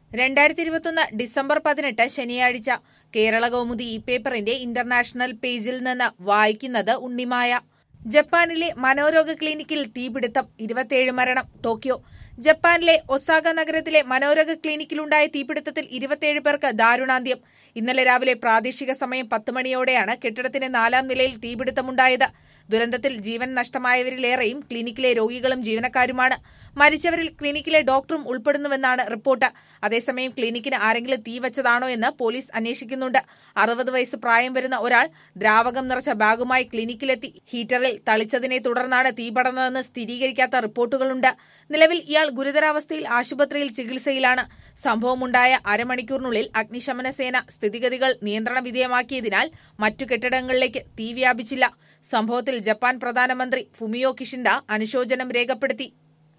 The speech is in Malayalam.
രണ്ടായിരത്തി ഇരുപത്തൊന്ന് ഡിസംബർ പതിനെട്ട് ശനിയാഴ്ച കേരള കൗമുദി ഈ പേപ്പറിന്റെ ഇന്റർനാഷണൽ പേജിൽ നിന്ന് വായിക്കുന്നത് ഉണ്ണിമായ ജപ്പാനിലെ മനോരോഗ ക്ലിനിക്കിൽ തീപിടുത്തം ഇരുപത്തിയേഴ് മരണം ടോക്കിയോ ജപ്പാനിലെ ഒസാക നഗരത്തിലെ മനോരോഗ ക്ലിനിക്കിലുണ്ടായ തീപിടുത്തത്തിൽ ഇരുപത്തിയേഴ് പേർക്ക് ദാരുണാന്ത്യം ഇന്നലെ രാവിലെ പ്രാദേശിക സമയം പത്ത് മണിയോടെയാണ് കെട്ടിടത്തിന്റെ നാലാം നിലയിൽ തീപിടുത്തമുണ്ടായത് ദുരന്തത്തിൽ ജീവൻ നഷ്ടമായവരിലേറെയും ക്ലിനിക്കിലെ രോഗികളും ജീവനക്കാരുമാണ് മരിച്ചവരിൽ ക്ലിനിക്കിലെ ഡോക്ടറും ഉൾപ്പെടുന്നുവെന്നാണ് റിപ്പോർട്ട് അതേസമയം ക്ലിനിക്കിന് ആരെങ്കിലും തീ വെച്ചതാണോ എന്ന് പോലീസ് അന്വേഷിക്കുന്നുണ്ട് അറുപത് വയസ്സ് പ്രായം വരുന്ന ഒരാൾ ദ്രാവകം നിറച്ച ബാഗുമായി ക്ലിനിക്കിലെത്തി ഹീറ്ററിൽ തളിച്ചതിനെ തുടർന്നാണ് തീ പടർന്നതെന്ന് സ്ഥിരീകരിക്കാത്ത റിപ്പോർട്ടുകളുണ്ട് നിലവിൽ ഇയാൾ ഗുരുതരാവസ്ഥയിൽ ആശുപത്രിയിൽ ചികിത്സയിലാണ് സംഭവമുണ്ടായ അരമണിക്കൂറിനുള്ളിൽ അഗ്നിശമന സേന സ്ഥിതിഗതികൾ നിയന്ത്രണ വിധേയമാക്കിയതിനാൽ മറ്റു കെട്ടിടങ്ങളിലേക്ക് തീ വ്യാപിച്ചില്ല സംഭവത്തിൽ ജപ്പാൻ പ്രധാനമന്ത്രി ഫുമിയോ കിഷിൻഡ അനുശോചനം രേഖപ്പെടുത്തി